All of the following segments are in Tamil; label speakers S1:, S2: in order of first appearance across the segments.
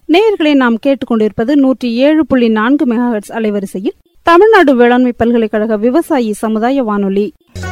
S1: நேயர்களை நாம் கேட்டுக்கொண்டிருப்பது நூற்றி ஏழு புள்ளி நான்கு மெகாஹெட்ஸ் அலைவரிசையில் தமிழ்நாடு வேளாண்மை பல்கலைக்கழக விவசாயி சமுதாய வானொலி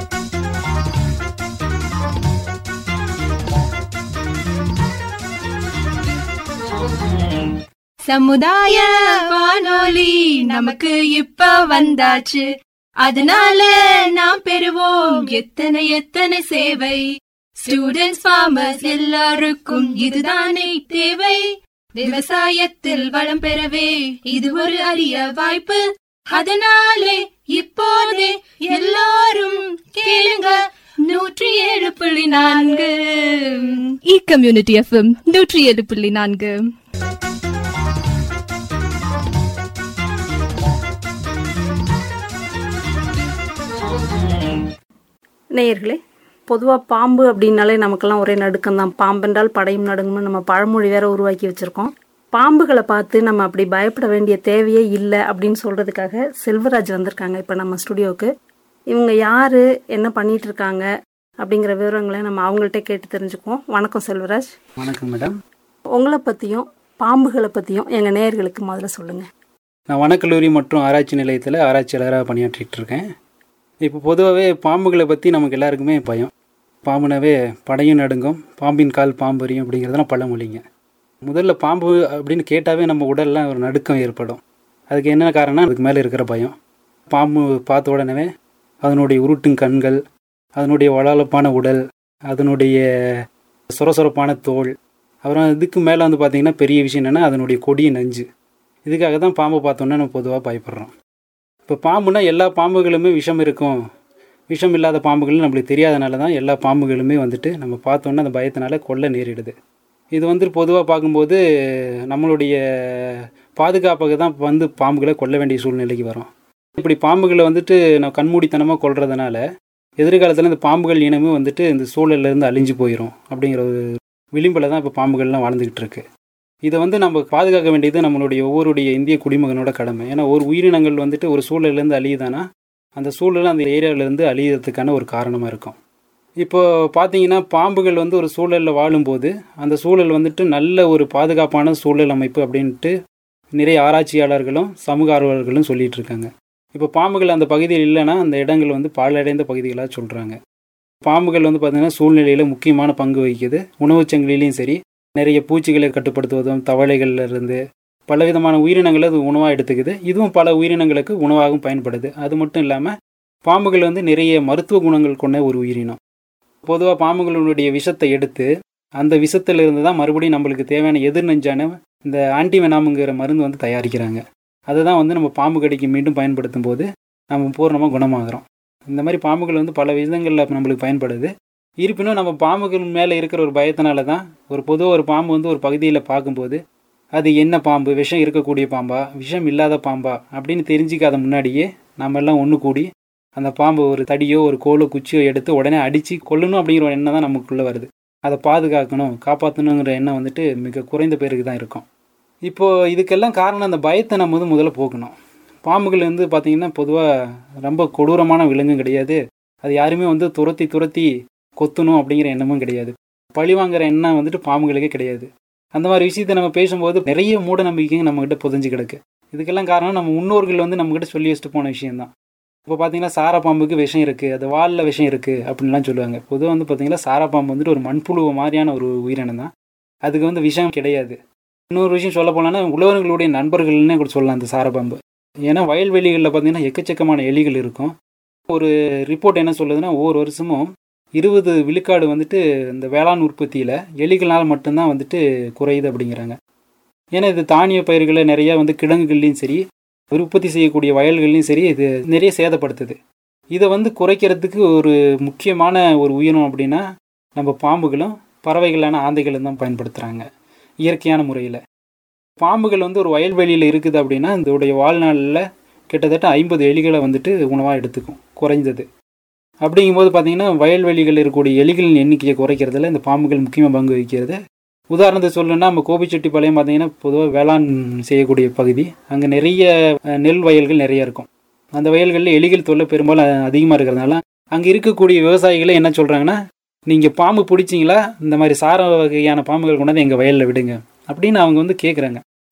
S2: சமுதாய வானொலி நமக்கு இப்ப வந்தாச்சு அதனால நாம் பெறுவோம் எத்தனை எத்தனை சேவை ஸ்டூடெண்ட்ஸ் ஃபார்மர்ஸ் எல்லாருக்கும் இதுதானே தேவை விவசாயத்தில் வளம் பெறவே இது ஒரு அரிய வாய்ப்பு அதனாலே இப்போதே எல்லாரும் கேளுங்க நூற்றி ஏழு புள்ளி நான்கு இ கம்யூனிட்டி எஃப்எம் நூற்றி ஏழு புள்ளி நான்கு
S1: நேயர்களே பொதுவாக பாம்பு அப்படின்னாலே நமக்கெல்லாம் ஒரே நடுக்கம் தான் பாம்பென்றால் படையும் நடுங்கும்னு நம்ம பழமொழி வேற உருவாக்கி வச்சிருக்கோம் பாம்புகளை பார்த்து நம்ம அப்படி பயப்பட வேண்டிய தேவையே இல்லை அப்படின்னு சொல்றதுக்காக செல்வராஜ் வந்திருக்காங்க இப்போ நம்ம ஸ்டுடியோவுக்கு இவங்க யாரு என்ன பண்ணிட்டு இருக்காங்க அப்படிங்கிற விவரங்களை நம்ம அவங்கள்ட்ட கேட்டு தெரிஞ்சுக்குவோம் வணக்கம் செல்வராஜ்
S3: வணக்கம் மேடம்
S1: உங்களை பற்றியும் பாம்புகளை பற்றியும் எங்கள் நேயர்களுக்கு முதல்ல சொல்லுங்கள்
S3: நான் வனக்கல்லூரி மற்றும் ஆராய்ச்சி நிலையத்தில் ஆராய்ச்சியாளராக பணியாற்றிட்டு இருக்கேன் இப்போ பொதுவாகவே பாம்புகளை பற்றி நமக்கு எல்லாருக்குமே பயம் பாம்புனாவே படையும் நடுங்கும் பாம்பின் கால் பாம்பறியும் அப்படிங்கிறதெல்லாம் பழமொழிங்க முதல்ல பாம்பு அப்படின்னு கேட்டாவே நம்ம உடல்லாம் ஒரு நடுக்கம் ஏற்படும் அதுக்கு என்ன காரணம் அதுக்கு மேலே இருக்கிற பயம் பாம்பு பார்த்த உடனே அதனுடைய உருட்டும் கண்கள் அதனுடைய வளவளப்பான உடல் அதனுடைய சொரசொரப்பான தோல் அப்புறம் இதுக்கு மேலே வந்து பார்த்திங்கன்னா பெரிய விஷயம் என்னென்னா அதனுடைய கொடிய நஞ்சு இதுக்காக தான் பாம்பை பார்த்தோன்னே நம்ம பொதுவாக பயப்படுறோம் இப்போ பாம்புனா எல்லா பாம்புகளுமே விஷம் இருக்கும் விஷம் இல்லாத பாம்புகள் நம்மளுக்கு தெரியாதனால தான் எல்லா பாம்புகளுமே வந்துட்டு நம்ம பார்த்தோன்னே அந்த பயத்தினால கொல்ல நேரிடுது இது வந்து பொதுவாக பார்க்கும்போது நம்மளுடைய பாதுகாப்பாக தான் வந்து பாம்புகளை கொல்ல வேண்டிய சூழ்நிலைக்கு வரும் இப்படி பாம்புகளை வந்துட்டு நான் கண்மூடித்தனமாக கொல்றதுனால எதிர்காலத்தில் இந்த பாம்புகள் இனமும் வந்துட்டு இந்த சூழல்ல இருந்து அழிஞ்சு போயிடும் அப்படிங்கிற ஒரு விளிம்பில் தான் இப்போ பாம்புகள்லாம் வாழ்ந்துக்கிட்டு இருக்கு இதை வந்து நம்ம பாதுகாக்க வேண்டியது நம்மளுடைய ஒவ்வொருடைய இந்திய குடிமகனோட கடமை ஏன்னா ஒரு உயிரினங்கள் வந்துட்டு ஒரு சூழல்லேருந்து அழியுதானா அந்த சூழல் அந்த ஏரியாவிலேருந்து அழியறதுக்கான ஒரு காரணமாக இருக்கும் இப்போ பார்த்தீங்கன்னா பாம்புகள் வந்து ஒரு சூழலில் வாழும்போது அந்த சூழல் வந்துட்டு நல்ல ஒரு பாதுகாப்பான சூழல் அமைப்பு அப்படின்ட்டு நிறைய ஆராய்ச்சியாளர்களும் சமூக ஆர்வலர்களும் சொல்லிட்டு இருக்காங்க இப்போ பாம்புகள் அந்த பகுதியில் இல்லைன்னா அந்த இடங்கள் வந்து பாழடைந்த பகுதிகளாக சொல்கிறாங்க பாம்புகள் வந்து பார்த்திங்கன்னா சூழ்நிலையில் முக்கியமான பங்கு வகிக்குது உணவுச் சங்கிலிலையும் சரி நிறைய பூச்சிகளை கட்டுப்படுத்துவதும் தவளைகள்ல இருந்து பலவிதமான உயிரினங்களை அது உணவாக எடுத்துக்குது இதுவும் பல உயிரினங்களுக்கு உணவாகவும் பயன்படுது அது மட்டும் இல்லாமல் பாம்புகள் வந்து நிறைய மருத்துவ குணங்கள் கொண்ட ஒரு உயிரினம் பொதுவாக பாம்புகளுடைய விஷத்தை எடுத்து அந்த விஷத்திலிருந்து தான் மறுபடியும் நம்மளுக்கு தேவையான எதிர் நெஞ்சான இந்த ஆன்டிவெனாமுங்கிற மருந்து வந்து தயாரிக்கிறாங்க அதை தான் வந்து நம்ம பாம்பு கடிக்கு மீண்டும் பயன்படுத்தும் போது நம்ம பூர்ணமாக குணமாகிறோம் இந்த மாதிரி பாம்புகள் வந்து பல விதங்களில் நம்மளுக்கு பயன்படுது இருப்பினும் நம்ம பாம்புகள் மேலே இருக்கிற ஒரு பயத்தினால தான் ஒரு பொதுவாக ஒரு பாம்பு வந்து ஒரு பகுதியில் பார்க்கும்போது அது என்ன பாம்பு விஷம் இருக்கக்கூடிய பாம்பா விஷம் இல்லாத பாம்பா அப்படின்னு தெரிஞ்சிக்காத முன்னாடியே நம்ம எல்லாம் ஒன்று கூடி அந்த பாம்பு ஒரு தடியோ ஒரு கோலோ குச்சியோ எடுத்து உடனே அடித்து கொல்லணும் அப்படிங்கிற ஒரு எண்ணம் தான் நமக்குள்ளே வருது அதை பாதுகாக்கணும் காப்பாற்றணுங்கிற எண்ணம் வந்துட்டு மிக குறைந்த பேருக்கு தான் இருக்கும் இப்போது இதுக்கெல்லாம் காரணம் அந்த பயத்தை நம்ம வந்து முதல்ல போக்கணும் பாம்புகள் வந்து பார்த்திங்கன்னா பொதுவாக ரொம்ப கொடூரமான விலங்கும் கிடையாது அது யாருமே வந்து துரத்தி துரத்தி கொத்தணும் அப்படிங்கிற எண்ணமும் கிடையாது பழி வாங்குற எண்ணம் வந்துட்டு பாம்புகளுக்கே கிடையாது அந்த மாதிரி விஷயத்தை நம்ம பேசும்போது நிறைய மூட நம்பிக்கைங்க நம்மகிட்ட புதஞ்சு கிடக்கு இதுக்கெல்லாம் காரணம் நம்ம முன்னோர்கள் வந்து நம்மகிட்ட சொல்லி வச்சுட்டு போன விஷயம்தான் இப்போ பார்த்தீங்கன்னா சாரா பாம்புக்கு விஷம் இருக்குது அது வாலில் விஷம் இருக்குது அப்படின்லாம் சொல்லுவாங்க பொதுவாக வந்து பார்த்தீங்கன்னா சாரா பாம்பு வந்துட்டு ஒரு மண்புழு மாதிரியான ஒரு உயிரினம் தான் அதுக்கு வந்து விஷம் கிடையாது இன்னொரு விஷயம் சொல்ல போனோன்னா உழவர்களுடைய நண்பர்கள்னே கூட சொல்லலாம் அந்த சாரப்பாம்பு ஏன்னா வயல்வெளிகளில் பார்த்தீங்கன்னா எக்கச்சக்கமான எலிகள் இருக்கும் ஒரு ரிப்போர்ட் என்ன சொல்லுதுன்னா ஒவ்வொரு வருஷமும் இருபது விழுக்காடு வந்துட்டு இந்த வேளாண் உற்பத்தியில் எலிகளால் மட்டும்தான் வந்துட்டு குறையுது அப்படிங்கிறாங்க ஏன்னா இது தானிய பயிர்களை நிறையா வந்து கிழங்குகள்லையும் சரி உற்பத்தி செய்யக்கூடிய வயல்கள்லையும் சரி இது நிறைய சேதப்படுத்துது இதை வந்து குறைக்கிறதுக்கு ஒரு முக்கியமான ஒரு உயிரினம் அப்படின்னா நம்ம பாம்புகளும் பறவைகளான ஆந்தைகளும் தான் பயன்படுத்துகிறாங்க இயற்கையான முறையில் பாம்புகள் வந்து ஒரு வயல்வெளியில் இருக்குது அப்படின்னா இதோடைய வாழ்நாளில் கிட்டத்தட்ட ஐம்பது எலிகளை வந்துட்டு உணவாக எடுத்துக்கும் குறைஞ்சது அப்படிங்கும்போது பார்த்தீங்கன்னா வயல்வெளிகளில் இருக்கக்கூடிய எலிகளின் எண்ணிக்கையை குறைக்கிறதுல இந்த பாம்புகள் முக்கியமாக பங்கு வகிக்கிறது உதாரணத்தை சொல்லணும்னா நம்ம கோபிச்செட்டிப்பாளையம் பார்த்தீங்கன்னா பொதுவாக வேளாண் செய்யக்கூடிய பகுதி அங்கே நிறைய அஹ், நெல் வயல்கள் நிறைய இருக்கும் அந்த வயல்களில் எலிகள் தொல்லை பெரும்பாலும் அதிகமாக இருக்கிறதுனால அங்கே இருக்கக்கூடிய விவசாயிகளே என்ன சொல்கிறாங்கன்னா நீங்கள் பாம்பு பிடிச்சிங்களா இந்த மாதிரி சார வகையான பாம்புகள் கொண்டாந்து எங்கள் வயலில் விடுங்க அப்படின்னு அவங்க வந்து கேட்குறாங்க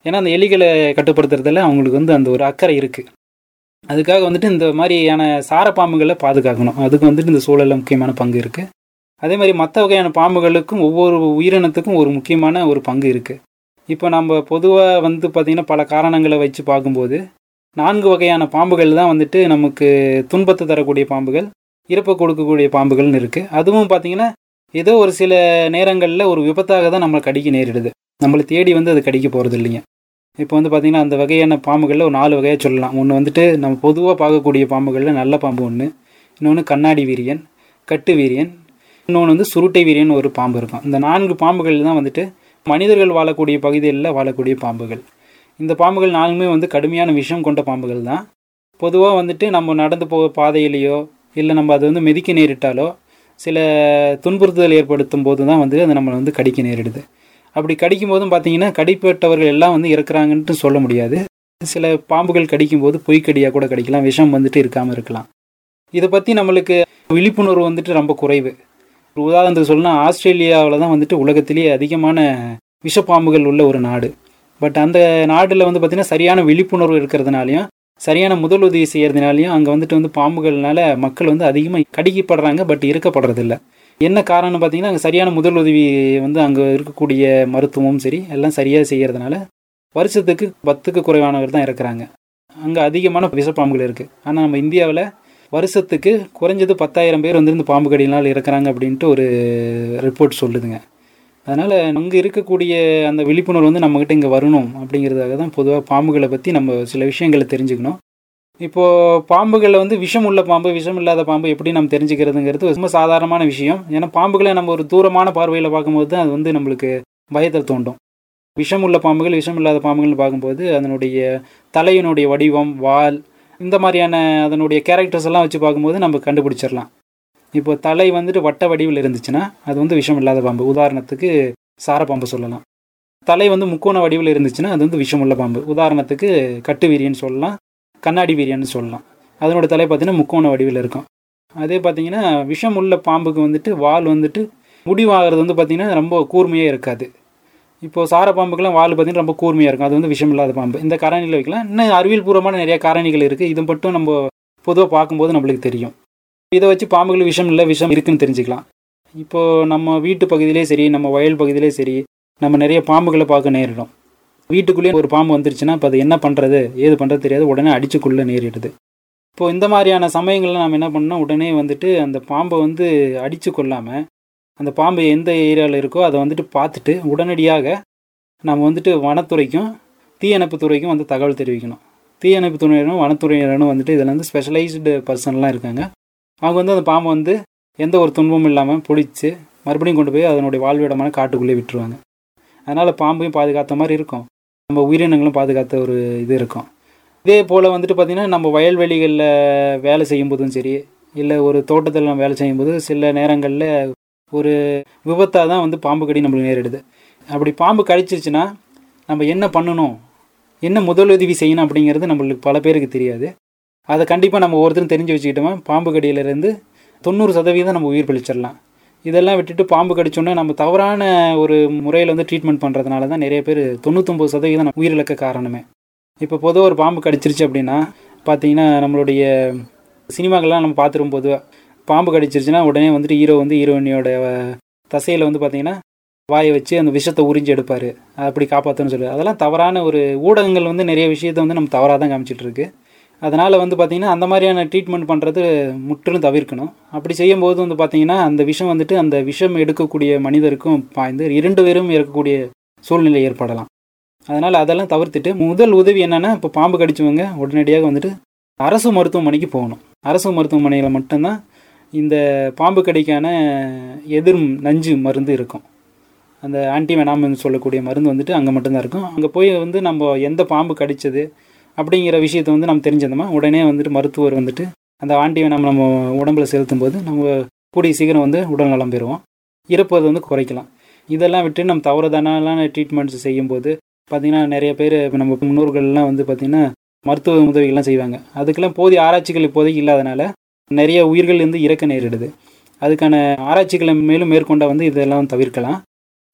S3: ஏன்னா அந்த எலிகளை கட்டுப்படுத்துறதுல அவங்களுக்கு வந்து அந்த ஒரு அக்கறை இருக்குது அதுக்காக வந்துட்டு இந்த மாதிரியான சார பாம்புகளை பாதுகாக்கணும் அதுக்கு வந்துட்டு இந்த சூழலில் முக்கியமான பங்கு இருக்குது அதே மாதிரி மற்ற வகையான பாம்புகளுக்கும் ஒவ்வொரு உயிரினத்துக்கும் ஒரு முக்கியமான ஒரு பங்கு இருக்குது இப்போ நம்ம பொதுவாக வந்து பார்த்திங்கன்னா பல காரணங்களை வச்சு பார்க்கும்போது நான்கு வகையான பாம்புகள் தான் வந்துட்டு நமக்கு துன்பத்தை தரக்கூடிய பாம்புகள் இறப்பை கொடுக்கக்கூடிய பாம்புகள்னு இருக்குது அதுவும் பார்த்திங்கன்னா ஏதோ ஒரு சில நேரங்களில் ஒரு விபத்தாக தான் நம்மளை கடிக்க நேரிடுது நம்மளை தேடி வந்து அது கடிக்க போகிறது இல்லைங்க இப்போ வந்து பார்த்திங்கன்னா அந்த வகையான பாம்புகளில் ஒரு நாலு வகையாக சொல்லலாம் ஒன்று வந்துட்டு நம்ம பொதுவாக பார்க்கக்கூடிய பாம்புகளில் நல்ல பாம்பு ஒன்று இன்னொன்று கண்ணாடி வீரியன் கட்டு வீரியன் இன்னொன்று வந்து சுருட்டை வீரியன் ஒரு பாம்பு இருக்கும் இந்த நான்கு பாம்புகள் தான் வந்துட்டு மனிதர்கள் வாழக்கூடிய பகுதிகளில் வாழக்கூடிய பாம்புகள் இந்த பாம்புகள் நான்குமே வந்து கடுமையான விஷம் கொண்ட பாம்புகள் தான் பொதுவாக வந்துட்டு நம்ம நடந்து போக பாதையிலையோ இல்லை நம்ம அது வந்து மிதிக்க நேரிட்டாலோ சில துன்புறுத்தல் ஏற்படுத்தும் போது தான் வந்து அது நம்மளை வந்து கடிக்க நேரிடுது அப்படி கடிக்கும் போதும் பார்த்தீங்கன்னா கடிப்பட்டவர்கள் எல்லாம் வந்து இறக்குறாங்கன்ட்டு சொல்ல முடியாது சில பாம்புகள் கடிக்கும் போது பொய்க்கடியாக கூட கடிக்கலாம் விஷம் வந்துட்டு இருக்காமல் இருக்கலாம் இதை பற்றி நம்மளுக்கு விழிப்புணர்வு வந்துட்டு ரொம்ப குறைவு ஒரு உதாரணத்துக்கு சொல்லணும்னா ஆஸ்திரேலியாவில் தான் வந்துட்டு உலகத்திலேயே அதிகமான விஷப்பாம்புகள் உள்ள ஒரு நாடு பட் அந்த நாட்டில் வந்து பார்த்திங்கன்னா சரியான விழிப்புணர்வு இருக்கிறதுனாலையும் சரியான முதலுதவி செய்கிறதுனாலையும் அங்கே வந்துட்டு வந்து பாம்புகள்னால மக்கள் வந்து அதிகமாக கடிக்கப்படுறாங்க பட் இருக்கப்படுறதில்ல என்ன காரணம்னு பார்த்தீங்கன்னா அங்கே சரியான முதலுதவி வந்து அங்கே இருக்கக்கூடிய மருத்துவமும் சரி எல்லாம் சரியாக செய்கிறதுனால வருஷத்துக்கு பத்துக்கு குறைவானவர் தான் இருக்கிறாங்க அங்கே அதிகமான விஷப்பாம்புகள் இருக்குது ஆனால் நம்ம இந்தியாவில் வருஷத்துக்கு குறைஞ்சது பத்தாயிரம் பேர் வந்து இந்த பாம்பு கடியினால் இருக்கிறாங்க அப்படின்ட்டு ஒரு ரிப்போர்ட் சொல்லுதுங்க அதனால் அங்கே இருக்கக்கூடிய அந்த விழிப்புணர்வு வந்து நம்மக்கிட்ட இங்கே வரணும் அப்படிங்கிறதுக்காக தான் பொதுவாக பாம்புகளை பற்றி நம்ம சில விஷயங்களை தெரிஞ்சுக்கணும் இப்போது பாம்புகளில் வந்து விஷம் உள்ள பாம்பு விஷம் இல்லாத பாம்பு எப்படி நம்ம தெரிஞ்சுக்கிறதுங்கிறது ரொம்ப சாதாரணமான விஷயம் ஏன்னா பாம்புகளை நம்ம ஒரு தூரமான பார்வையில் பார்க்கும்போது தான் அது வந்து நம்மளுக்கு பயத்தை தோண்டும் விஷம் உள்ள பாம்புகள் விஷம் இல்லாத பாம்புகள்னு பார்க்கும்போது அதனுடைய தலையினுடைய வடிவம் வால் இந்த மாதிரியான அதனுடைய கேரக்டர்ஸ் எல்லாம் வச்சு பார்க்கும்போது நம்ம கண்டுபிடிச்சிடலாம் இப்போ தலை வந்துட்டு வட்ட வடிவில் இருந்துச்சுன்னா அது வந்து விஷம் இல்லாத பாம்பு உதாரணத்துக்கு சாரப்பாம்பு சொல்லலாம் தலை வந்து முக்கோண வடிவில் இருந்துச்சுன்னா அது வந்து விஷம் உள்ள பாம்பு உதாரணத்துக்கு கட்டு வீரியன்னு சொல்லலாம் கண்ணாடி வீரியன்னு சொல்லலாம் அதனோட தலை பார்த்தீங்கன்னா முக்கோண வடிவில் இருக்கும் அதே பார்த்தீங்கன்னா விஷம் உள்ள பாம்புக்கு வந்துட்டு வால் வந்துட்டு முடிவாகிறது வந்து பார்த்திங்கன்னா ரொம்ப கூர்மையாக இருக்காது இப்போது சார பாம்புக்கெல்லாம் வால் பார்த்திங்கன்னா ரொம்ப கூர்மையாக இருக்கும் அது வந்து விஷம் இல்லாத பாம்பு இந்த காரணியில் வைக்கலாம் இன்னும் அறிவியல் பூர்வமான நிறைய காரணிகள் இருக்குது இது மட்டும் நம்ம பொதுவாக பார்க்கும்போது நம்மளுக்கு தெரியும் இதை வச்சு பாம்புகள் விஷம் இல்லை விஷம் இருக்குன்னு தெரிஞ்சுக்கலாம் இப்போது நம்ம வீட்டு பகுதியிலே சரி நம்ம வயல் பகுதியிலே சரி நம்ம நிறைய பாம்புகளை பார்க்க நேரிடும் வீட்டுக்குள்ளேயே ஒரு பாம்பு வந்துருச்சுன்னா இப்போ அது என்ன பண்ணுறது ஏது பண்ணுறது தெரியாது உடனே அடிச்சுக்குள்ளே நேரிடுது இப்போது இந்த மாதிரியான சமயங்களில் நம்ம என்ன பண்ணோம் உடனே வந்துட்டு அந்த பாம்பை வந்து அடித்து கொள்ளாமல் அந்த பாம்பு எந்த ஏரியாவில் இருக்கோ அதை வந்துட்டு பார்த்துட்டு உடனடியாக நம்ம வந்துட்டு வனத்துறைக்கும் தீயணைப்பு துறைக்கும் வந்து தகவல் தெரிவிக்கணும் தீயணைப்பு துறையினரும் வனத்துறையினரும் வந்துட்டு இதில் வந்து ஸ்பெஷலைஸ்டு பர்சன்லாம் இருக்காங்க அவங்க வந்து அந்த பாம்பை வந்து எந்த ஒரு துன்பமும் இல்லாமல் பிடிச்சி மறுபடியும் கொண்டு போய் அதனுடைய வாழ்விடமான காட்டுக்குள்ளே விட்டுருவாங்க அதனால் பாம்பையும் பாதுகாத்த மாதிரி இருக்கும் நம்ம உயிரினங்களும் பாதுகாத்த ஒரு இது இருக்கும் இதே போல் வந்துட்டு பார்த்திங்கன்னா நம்ம வயல்வெளிகளில் வேலை செய்யும்போதும் சரி இல்லை ஒரு தோட்டத்தில் நம்ம வேலை செய்யும்போது சில நேரங்களில் ஒரு விபத்தாக தான் வந்து பாம்பு கடி நம்மளுக்கு நேரிடுது அப்படி பாம்பு கடிச்சிருச்சுன்னா நம்ம என்ன பண்ணணும் என்ன முதலுதவி செய்யணும் அப்படிங்கிறது நம்மளுக்கு பல பேருக்கு தெரியாது அதை கண்டிப்பாக நம்ம ஒவ்வொருத்தரும் தெரிஞ்சு வச்சுக்கிட்டோமா பாம்பு கடியிலேருந்து தொண்ணூறு சதவீதம் நம்ம உயிர் பழிச்சிடலாம் இதெல்லாம் விட்டுட்டு பாம்பு கடிச்சோன்னே நம்ம தவறான ஒரு முறையில் வந்து ட்ரீட்மெண்ட் பண்ணுறதுனால தான் நிறைய பேர் தொண்ணூத்தொம்பது சதவீதம் நம்ம உயிரிழக்க காரணமே இப்போ பொதுவாக ஒரு பாம்பு கடிச்சிருச்சு அப்படின்னா பார்த்தீங்கன்னா நம்மளுடைய சினிமாக்கள்லாம் நம்ம பார்த்துரும் பொதுவாக பாம்பு கடிச்சிருச்சுன்னா உடனே வந்துட்டு ஹீரோ வந்து ஹீரோயினியோட தசையில் வந்து பார்த்தீங்கன்னா வாயை வச்சு அந்த விஷத்தை உறிஞ்சி எடுப்பார் அப்படி காப்பாற்றணும்னு சொல்லி அதெல்லாம் தவறான ஒரு ஊடகங்கள் வந்து நிறைய விஷயத்தை வந்து நம்ம தவறாக தான் காமிச்சிட்டு இருக்கு அதனால் வந்து பார்த்திங்கன்னா அந்த மாதிரியான ட்ரீட்மெண்ட் பண்ணுறது முற்றிலும் தவிர்க்கணும் அப்படி செய்யும்போது வந்து பார்த்திங்கன்னா அந்த விஷம் வந்துட்டு அந்த விஷம் எடுக்கக்கூடிய மனிதருக்கும் பாய்ந்து இரண்டு பேரும் இறக்கக்கூடிய சூழ்நிலை ஏற்படலாம் அதனால் அதெல்லாம் தவிர்த்துட்டு முதல் உதவி என்னென்னா இப்போ பாம்பு கடிச்சவங்க உடனடியாக வந்துட்டு அரசு மருத்துவமனைக்கு போகணும் அரசு மருத்துவமனையில் மட்டும்தான் இந்த பாம்பு கடிக்கான எதிர் நஞ்சு மருந்து இருக்கும் அந்த ஆன்டி வெனாம்னு சொல்லக்கூடிய மருந்து வந்துட்டு அங்கே மட்டும்தான் இருக்கும் அங்கே போய் வந்து நம்ம எந்த பாம்பு கடிச்சது அப்படிங்கிற விஷயத்தை வந்து நம்ம தெரிஞ்சிருந்தோமா உடனே வந்துட்டு மருத்துவர் வந்துட்டு அந்த ஆன்டி வெனாம் நம்ம உடம்புல செலுத்தும் போது நம்ம கூடிய சீக்கிரம் வந்து உடல் நலம் பெறுவோம் இறப்பதை வந்து குறைக்கலாம் இதெல்லாம் விட்டு நம்ம தவறுதானான ட்ரீட்மெண்ட்ஸ் செய்யும்போது பார்த்திங்கன்னா நிறைய பேர் இப்போ நம்ம முன்னோர்கள்லாம் வந்து பார்த்திங்கன்னா மருத்துவ உதவிகள்லாம் செய்வாங்க அதுக்கெல்லாம் போதிய ஆராய்ச்சிகள் இப்போதைக்கு இல்லாதனால நிறைய உயிர்கள் வந்து இறக்க நேரிடுது அதுக்கான ஆராய்ச்சிகளை மேலும் மேற்கொண்டால் வந்து இதெல்லாம் தவிர்க்கலாம்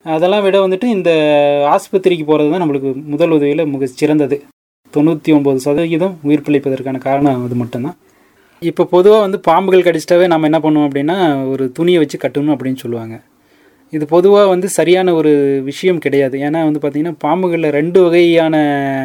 S3: அதெல்லாம் விட வந்துட்டு இந்த ஆஸ்பத்திரிக்கு போகிறது தான் நம்மளுக்கு முதல் உதவியில் மிக சிறந்தது தொண்ணூற்றி ஒம்பது சதவிகிதம் உயிர் பிழைப்பதற்கான காரணம் அது மட்டும்தான் இப்போ பொதுவாக வந்து பாம்புகள் கடிச்சிட்டாவே நம்ம என்ன பண்ணுவோம் அப்படின்னா ஒரு துணியை வச்சு கட்டணும் அப்படின்னு சொல்லுவாங்க இது பொதுவாக வந்து சரியான ஒரு விஷயம் கிடையாது ஏன்னா வந்து பார்த்திங்கன்னா பாம்புகளில் ரெண்டு வகையான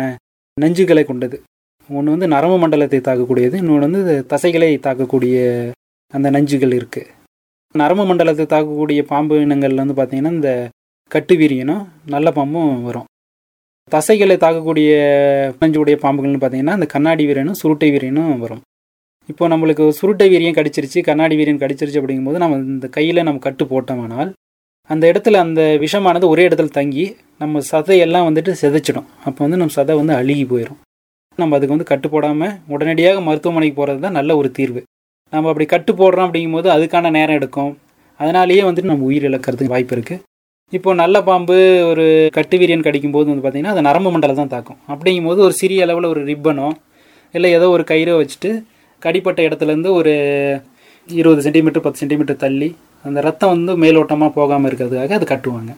S3: நஞ்சுகளை கொண்டது ஒன்று வந்து நரம்பு மண்டலத்தை தாக்கக்கூடியது இன்னொன்று வந்து தசைகளை தாக்கக்கூடிய அந்த நஞ்சுகள் இருக்குது நரம்பு மண்டலத்தை தாக்கக்கூடிய பாம்பு இனங்கள் வந்து பார்த்திங்கன்னா இந்த கட்டு வீரியனும் நல்ல பாம்பும் வரும் தசைகளை தாக்கக்கூடிய நஞ்சுடைய பாம்புகள்னு பார்த்தீங்கன்னா இந்த கண்ணாடி வீரனும் சுருட்டை வீரியனும் வரும் இப்போ நம்மளுக்கு சுருட்டை வீரியம் கடிச்சிருச்சு கண்ணாடி வீரியன் கடிச்சிருச்சு அப்படிங்கும்போது நம்ம இந்த கையில் நம்ம கட்டு போட்டோமானால் அந்த இடத்துல அந்த விஷமானது ஒரே இடத்துல தங்கி நம்ம சதையெல்லாம் வந்துட்டு சிதைச்சிடும் அப்போ வந்து நம்ம சதை வந்து அழுகி போயிடும் நம்ம அதுக்கு வந்து கட்டு போடாமல் உடனடியாக மருத்துவமனைக்கு போகிறது தான் நல்ல ஒரு தீர்வு நம்ம அப்படி கட்டு போடுறோம் அப்படிங்கும்போது அதுக்கான நேரம் எடுக்கும் அதனாலேயே வந்துட்டு நம்ம உயிர் இழக்கிறதுக்கு வாய்ப்பு இருக்குது இப்போ நல்ல பாம்பு ஒரு கட்டு வீரியன் கடிக்கும் போது வந்து பார்த்திங்கன்னா அது நரம்பு மண்டலம் தான் தாக்கும் அப்படிங்கும்போது ஒரு சிறிய அளவில் ஒரு ரிப்பனோ இல்லை ஏதோ ஒரு கயிறோ வச்சுட்டு கடிப்பட்ட இடத்துலேருந்து ஒரு இருபது சென்டிமீட்டர் பத்து சென்டிமீட்டர் தள்ளி அந்த ரத்தம் வந்து மேலோட்டமாக போகாமல் இருக்கிறதுக்காக அது கட்டுவாங்க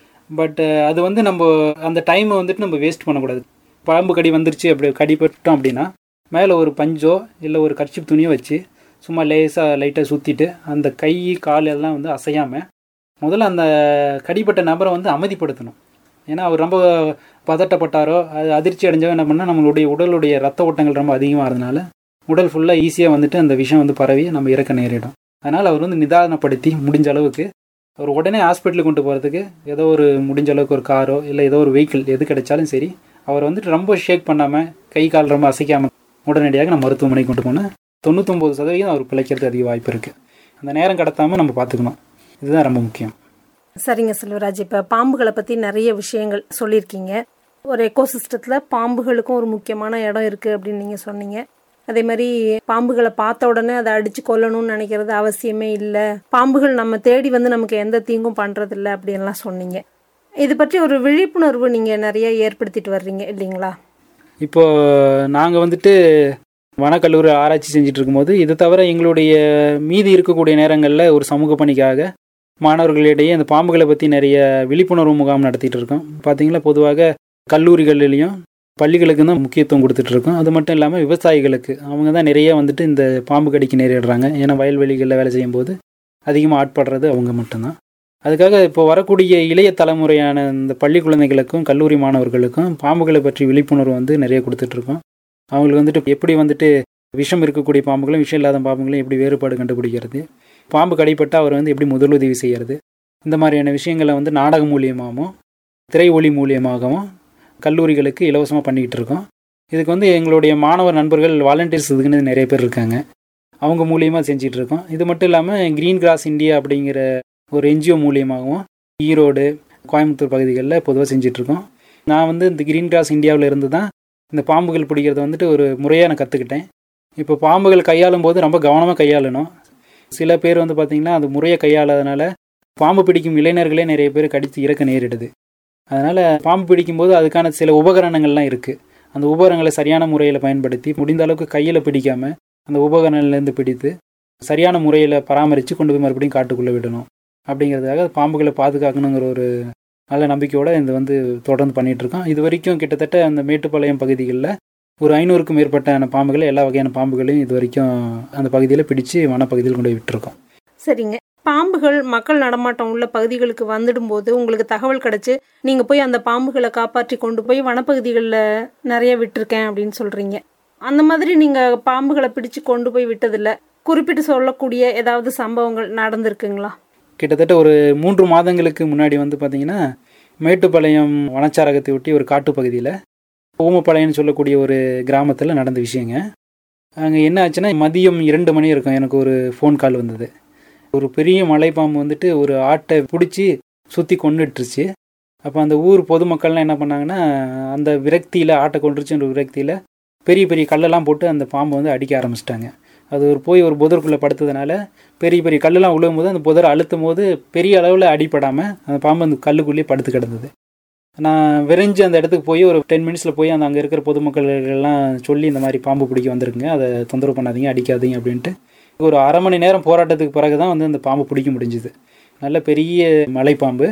S3: பட் அது வந்து நம்ம அந்த டைமை வந்துட்டு நம்ம வேஸ்ட் பண்ணக்கூடாது பாம்பு கடி வந்துருச்சு அப்படி கடிப்பட்டோம் அப்படின்னா மேலே ஒரு பஞ்சோ இல்லை ஒரு கர்ச்சிப் துணியோ வச்சு சும்மா லேசாக லைட்டாக சுற்றிட்டு அந்த கை கால் எல்லாம் வந்து அசையாமல் முதல்ல அந்த கடிப்பட்ட நபரை வந்து அமைதிப்படுத்தணும் ஏன்னா அவர் ரொம்ப பதட்டப்பட்டாரோ அது அதிர்ச்சி அடைஞ்சோ என்ன பண்ணால் நம்மளுடைய உடலுடைய ரத்த ஓட்டங்கள் ரொம்ப அதிகமாக இருந்தனால உடல் ஃபுல்லாக ஈஸியாக வந்துட்டு அந்த விஷயம் வந்து பரவி நம்ம இறக்க நேரிடும் அதனால் அவர் வந்து நிதானப்படுத்தி முடிஞ்ச அளவுக்கு அவர் உடனே ஹாஸ்பிட்டலுக்கு கொண்டு போகிறதுக்கு ஏதோ ஒரு முடிஞ்ச அளவுக்கு ஒரு காரோ இல்லை ஏதோ ஒரு வெஹிக்கிள் எது கிடைச்சாலும் சரி அவர் வந்துட்டு ரொம்ப ஷேக் பண்ணாமல் கை கால் ரொம்ப அசைக்காமல் உடனடியாக நம்ம மருத்துவமனைக்கு கொண்டு போனால் தொண்ணூத்தொம்பது சதவீதம் அவர் பிழைக்கிறதுக்கு அதிக வாய்ப்பு இருக்குது அந்த நேரம் கடத்தாமல் நம்ம பார்த்துக்கணும் இதுதான் ரொம்ப முக்கியம்
S1: சரிங்க செல்வராஜ் இப்போ பாம்புகளை பற்றி நிறைய விஷயங்கள் சொல்லியிருக்கீங்க ஒரு எக்கோசிஸ்டத்தில் பாம்புகளுக்கும் ஒரு முக்கியமான இடம் இருக்குது அப்படின்னு நீங்கள் சொன்னீங்க அதே மாதிரி பாம்புகளை பார்த்த உடனே அதை அடித்து கொல்லணும்னு நினைக்கிறது அவசியமே இல்லை பாம்புகள் நம்ம தேடி வந்து நமக்கு எந்த தீங்கும் பண்ணுறதில்ல அப்படின்லாம் சொன்னீங்க இது பற்றி ஒரு விழிப்புணர்வு நீங்கள் நிறைய ஏற்படுத்திட்டு வர்றீங்க இல்லைங்களா
S3: இப்போ நாங்கள் வந்துட்டு வனக்கல்லூரி ஆராய்ச்சி செஞ்சுட்டு இருக்கும்போது இது தவிர எங்களுடைய மீதி இருக்கக்கூடிய நேரங்களில் ஒரு சமூக பணிக்காக மாணவர்களிடையே அந்த பாம்புகளை பற்றி நிறைய விழிப்புணர்வு முகாம் நடத்திட்டு இருக்கோம் பார்த்தீங்களா பொதுவாக கல்லூரிகளிலையும் பள்ளிகளுக்கு தான் முக்கியத்துவம் கொடுத்துட்டு இருக்கோம் அது மட்டும் இல்லாமல் விவசாயிகளுக்கு அவங்க தான் நிறைய வந்துட்டு இந்த பாம்பு கடிக்கு நேரிடுறாங்க ஏன்னா வயல்வெளிகளில் வேலை செய்யும்போது அதிகமாக ஆட்படுறது அவங்க மட்டும்தான் அதுக்காக இப்போ வரக்கூடிய இளைய தலைமுறையான இந்த பள்ளி குழந்தைகளுக்கும் கல்லூரி மாணவர்களுக்கும் பாம்புகளை பற்றி விழிப்புணர்வு வந்து நிறைய கொடுத்துட்ருக்கோம் அவங்களுக்கு வந்துட்டு எப்படி வந்துட்டு விஷம் இருக்கக்கூடிய பாம்புகளும் விஷம் இல்லாத பாம்புகளும் எப்படி வேறுபாடு கண்டுபிடிக்கிறது பாம்பு கடிப்பட்டு அவர் வந்து எப்படி முதலுதவி செய்கிறது இந்த மாதிரியான விஷயங்களை வந்து நாடகம் மூலியமாகவும் திரை ஒளி மூலியமாகவும் கல்லூரிகளுக்கு இலவசமாக பண்ணிக்கிட்டு இருக்கோம் இதுக்கு வந்து எங்களுடைய மாணவர் நண்பர்கள் வாலண்டியர்ஸ் இதுக்குன்னு நிறைய பேர் இருக்காங்க அவங்க மூலியமாக செஞ்சிட்டு இருக்கோம் இது மட்டும் இல்லாமல் க்ரீன் கிராஸ் இந்தியா அப்படிங்கிற ஒரு என்ஜிஓ மூலியமாகவும் ஈரோடு கோயம்புத்தூர் பகுதிகளில் பொதுவாக செஞ்சிட்ருக்கோம் நான் வந்து இந்த க்ரீன் கிராஸ் இந்தியாவில் இருந்து தான் இந்த பாம்புகள் பிடிக்கிறத வந்துட்டு ஒரு முறையாக நான் கற்றுக்கிட்டேன் இப்போ பாம்புகள் கையாளும் போது ரொம்ப கவனமாக கையாளணும் சில பேர் வந்து பார்த்திங்கன்னா அது முறையை கையாளாதனால பாம்பு பிடிக்கும் இளைஞர்களே நிறைய பேர் கடித்து இறக்க நேரிடுது அதனால் பாம்பு பிடிக்கும்போது அதுக்கான சில உபகரணங்கள்லாம் இருக்குது அந்த உபகரணங்களை சரியான முறையில் பயன்படுத்தி முடிந்த அளவுக்கு கையில் பிடிக்காமல் அந்த உபகரணங்கள்லேருந்து பிடித்து சரியான முறையில் பராமரித்து கொண்டு போய் மறுபடியும் காட்டுக்குள்ளே விடணும் அப்படிங்கிறதுக்காக பாம்புகளை பாதுகாக்கணுங்கிற ஒரு நல்ல நம்பிக்கையோடு இந்த வந்து தொடர்ந்து பண்ணிகிட்ருக்கோம் இது வரைக்கும் கிட்டத்தட்ட அந்த மேட்டுப்பாளையம் பகுதிகளில் ஒரு ஐநூறுக்கும் மேற்பட்ட பாம்புகளை எல்லா வகையான பாம்புகளையும் இது வரைக்கும் அந்த பகுதியில் பிடிச்சு வனப்பகுதியில் கொண்டு போய் விட்டுருக்கோம்
S1: சரிங்க பாம்புகள் மக்கள் நடமாட்டம் உள்ள பகுதிகளுக்கு வந்துடும் போது உங்களுக்கு தகவல் கிடைச்சு நீங்கள் போய் அந்த பாம்புகளை காப்பாற்றி கொண்டு போய் வனப்பகுதிகளில் நிறைய விட்டுருக்கேன் அப்படின்னு சொல்கிறீங்க அந்த மாதிரி நீங்கள் பாம்புகளை பிடிச்சு கொண்டு போய் விட்டதில்ல குறிப்பிட்டு சொல்லக்கூடிய ஏதாவது சம்பவங்கள் நடந்திருக்குங்களா
S3: கிட்டத்தட்ட ஒரு மூன்று மாதங்களுக்கு முன்னாடி வந்து பார்த்தீங்கன்னா மேட்டுப்பாளையம் வனச்சாரகத்தை ஒட்டி ஒரு காட்டு பகுதியில் ஊமப்பாளையம்னு சொல்லக்கூடிய ஒரு கிராமத்தில் நடந்த விஷயங்க அங்கே என்ன ஆச்சுன்னா மதியம் இரண்டு மணி இருக்கும் எனக்கு ஒரு ஃபோன் கால் வந்தது ஒரு பெரிய மலைப்பாம்பு வந்துட்டு ஒரு ஆட்டை பிடிச்சி சுற்றி கொண்டுட்டுருச்சு அப்போ அந்த ஊர் பொதுமக்கள்லாம் என்ன பண்ணாங்கன்னா அந்த விரக்தியில் ஆட்டை கொண்டுருச்சுன்ற விரக்தியில் பெரிய பெரிய கல்லெல்லாம் போட்டு அந்த பாம்பை வந்து அடிக்க ஆரம்பிச்சிட்டாங்க அது ஒரு போய் ஒரு புதருக்குள்ளே படுத்ததுனால பெரிய பெரிய கல்லெல்லாம் விழுகும் போது அந்த புதரை அழுத்தும் போது பெரிய அளவில் அடிப்படாமல் அந்த பாம்பு அந்த கல்லுக்குள்ளேயே படுத்து கிடந்தது நான் விரைஞ்சு அந்த இடத்துக்கு போய் ஒரு டென் மினிட்ஸில் போய் அந்த அங்கே இருக்கிற பொதுமக்கள்லாம் சொல்லி இந்த மாதிரி பாம்பு பிடிக்க வந்திருக்குங்க அதை தொந்தரவு பண்ணாதீங்க அடிக்காதீங்க அப்படின்ட்டு ஒரு அரை மணி நேரம் போராட்டத்துக்கு பிறகு தான் வந்து அந்த பாம்பு பிடிக்க முடிஞ்சுது நல்ல பெரிய மலைப்பாம்பு